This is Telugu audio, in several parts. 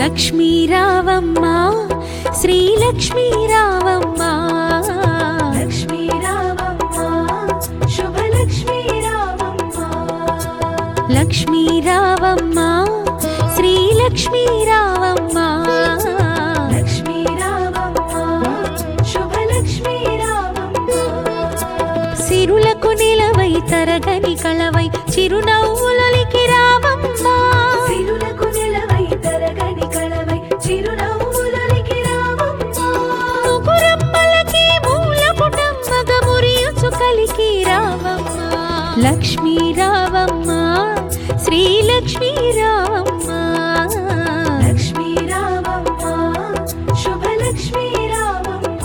లక్ష్మీ రావమ్మ శ్రీలక్ష్మీ రావమ్మ లక్ష్మీ రావమ్మ శుభలక్ష్మీ రావమ్మ లక్ష్మీ రావమ్మ శ్రీలక్ష్మీ రావమ్మ లక్ష్మీ రావమ్మ శుభలక్ష్మీ రావమ్మ సిరులకు నిలవై తరగని కళవై చిరునవ్వులకి రావమ్మ సిరులకు నిలవై తరగని కళవై చిరునవ్వులకి రావమ్మ ముగురమ్మలకి మూల పుటమ్మగ మురియుచు కలికి రావమ్మ లక్ష్మీ రావమ్మ శ్రీలక్ష్మీ రావమ్మ లక్ష్మీ రావమ్మ శుభలక్ష్మీ రావమ్మ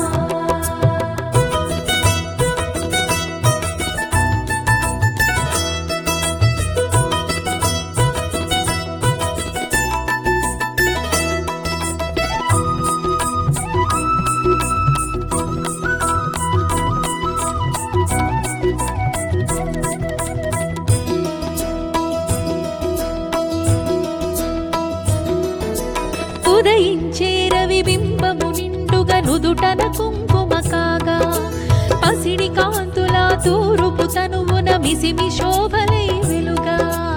ఉదయించే రవి బింబము నిండుగా నుదుటన కుంకుమ కాగా పసిడి కాంతుల తూరుపు తనువున మిసిమి శోభలై వెలుగా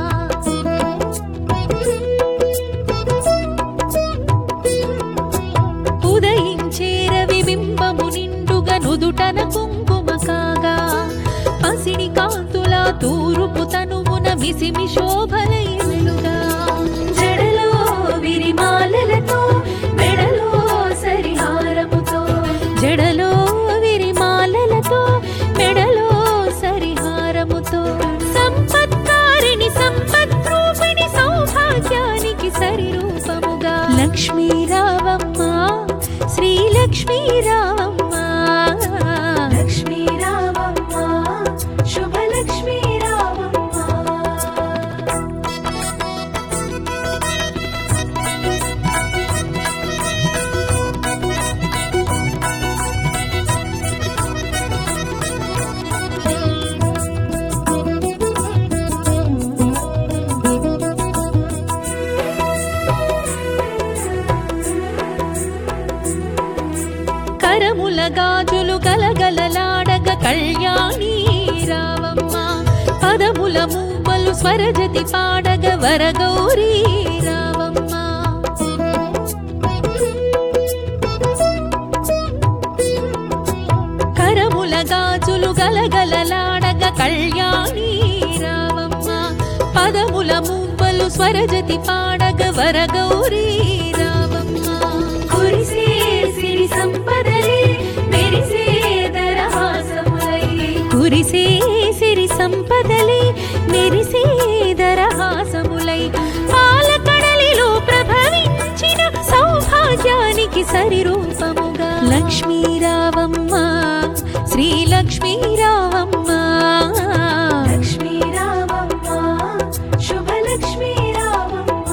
ఉదయించే రవి బింబము నిండుగా నుదుటన కుంకుమ కాగా పసిడి కాంతుల తూరుపు తనువున మిసిమి శోభలై వెలుగా జడలో విరిమాలలతో మెడలో సరిహారముతో జడలో విరిమాలలతో మెడలో సరిహారముతో సంపత్కారిణి సంపద్రూపిణి సౌభాగ్యానికి సరిరూపముగా లక్ష్మీ రావమ్మ శ్రీలక్ష్మీ రావమ్మ లక్ష్మీ రావమ్మ శుభలక్ష్మీ రావమ్మ కరముల గాజులు గలగలలాడగ కళ్యాణి రావమ్మ పదముల మూవలు స్వరజతి పాడగ వరగౌరీ రావమ్మ కరముల గాజులు గలగలలాడగ కళ్యాణి రావమ్మ పదముల మూవలు స్వరజతి పాడగ వరగౌరీ రావమ్మ కురిసే సిరి సంపదలే మెరిసే దరహాసములై కురిసే సిరి సంపదలే మెరిసే దరహాసములై పాలకడలిలో ప్రభవించిన సౌభాగ్యానికి సరిరూపముగా లక్ష్మీ రావమ్మ శ్రీలక్ష్మీ రావమ్మ లక్ష్మీ రావమ్మ శుభలక్ష్మీ రావమ్మ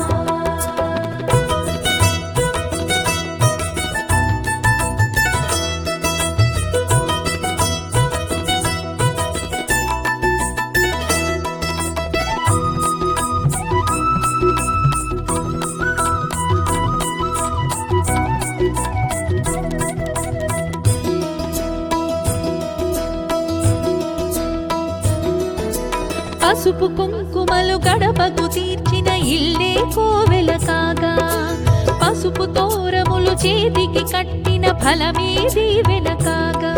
పసుపు కుంకుమలు గడపకు తీర్చిన ఇల్లే కోవెల కాగా పసుపు తోరములు చేతికి కట్టిన ఫలమే దీవెన కాగా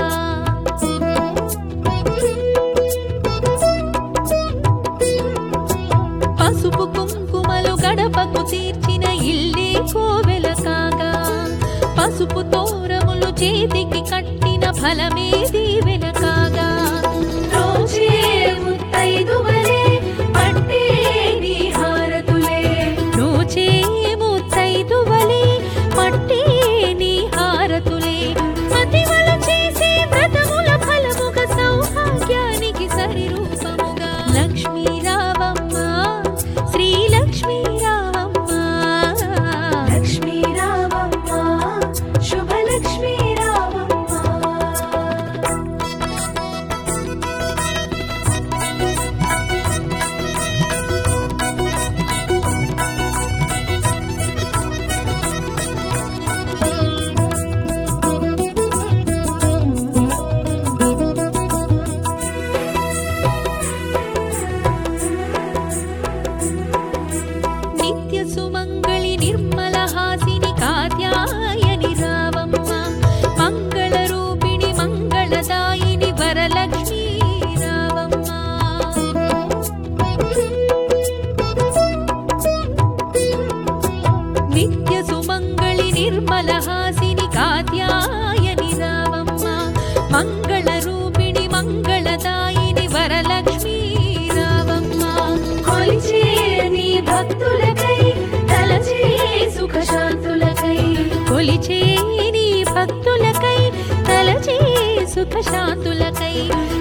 పసుపు కుంకుమలు గడపకు తీర్చిన ఇల్లే కోవెల కాగా పసుపు తోరములు చేతికి కట్టిన ఫలమే దీవెన కాగా రోజే ముత్తైదువలే పట్టే నీ హారతులే నోచే ముత్తైదువలే మట్టి నీ హారతులే మతివలు చేసే వ్రతముల ఫలముగ సౌభాగ్యానికి సరిరూపముగా లక్ష్మీ రావమ్మ శ్రీలక్ష్మీ రావమ్మ లక్ష్మీ రావమ్మ శుభలక్ష్మీ రావమ్మ భక్తులకై తలచే సుఖ శాంతులకై కొలిచే నీ భక్తులకై తలచే సుఖ శాంతులకై